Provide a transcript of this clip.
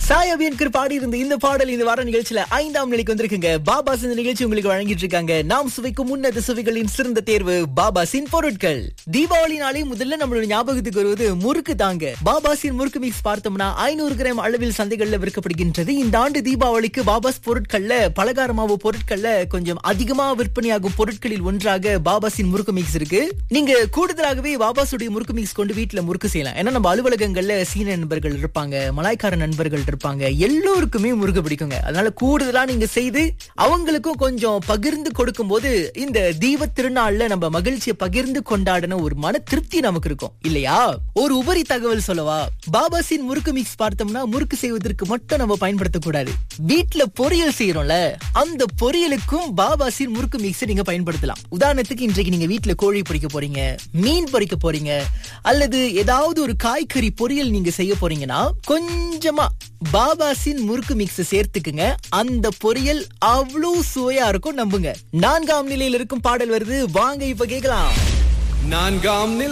சாயபியன்கர் பாடி இருந்த இந்த பாடல் இந்த வார நிகழ்ச்சியில ஐந்தாம் நிலைக்கு வந்திருக்குங்க பாபாஸ் இந்த நிகழ்ச்சி உங்களுக்கு வழங்கிட்டு இருக்காங்க நாம் சுவைக்கும் உன்னத சுவைகளின் சிறந்த தேர்வு பாபாஸின் பொருட்கள் தீபாவளி நாளே முதல்ல நம்மளோட ஞாபகத்துக்கு வருவது முறுக்கு தாங்க பாபாஸின் முறுக்கு மிக்ஸ் பார்த்தோம்னா ஐநூறு கிராம் அளவில் சந்தைகள்ல விற்கப்படுகின்றது இந்த ஆண்டு தீபாவளிக்கு பாபாஸ் பொருட்கள்ல பலகாரமாவு பொருட்கள்ல கொஞ்சம் அதிகமா விற்பனையாகும் பொருட்களில் ஒன்றாக பாபாஸின் முறுக்கு மிக்ஸ் இருக்கு நீங்க கூடுதலாகவே பாபாஸுடைய முறுக்கு மிக்ஸ் கொண்டு வீட்டுல முறுக்கு செய்யலாம் ஏன்னா நம்ம அலுவலகங்கள்ல சீன நண்பர்கள் இருப்பாங்க மலாய்க்கார நண்பர்கள் இருப்பாங்க எல்லோருக்குமே முருக பிடிக்குங்க அதனால கூடுதலா நீங்க செய்து அவங்களுக்கும் கொஞ்சம் பகிர்ந்து கொடுக்கும் போது இந்த தீப திருநாள்ல நம்ம மகிழ்ச்சியை பகிர்ந்து கொண்டாடின ஒரு மன திருப்தி நமக்கு இருக்கும் இல்லையா ஒரு உபரி தகவல் சொல்லவா பாபாசின் முறுக்கு மிக்ஸ் பார்த்தோம்னா முறுக்கு செய்வதற்கு மட்டும் நம்ம பயன்படுத்தக்கூடாது வீட்டுல பொரியல் செய்யறோம்ல அந்த பொரியலுக்கும் பாபாசின் முறுக்கு மிக்ஸ் நீங்க பயன்படுத்தலாம் உதாரணத்துக்கு இன்றைக்கு நீங்க வீட்டுல கோழி பொரிக்க போறீங்க மீன் பொரிக்க போறீங்க அல்லது ஏதாவது ஒரு காய்கறி பொரியல் நீங்க செய்ய போறீங்கன்னா கொஞ்சமா பாபாசின் முறுக்கு மிக்ஸ் சேர்த்துக்குங்க அந்த பொரியல் அவ்வளவு சுவையா இருக்கும் நம்புங்க நான்காம் நிலையில் இருக்கும் பாடல் வருது வாங்க இப்ப கேக்கலாம் நான்காம் நிலை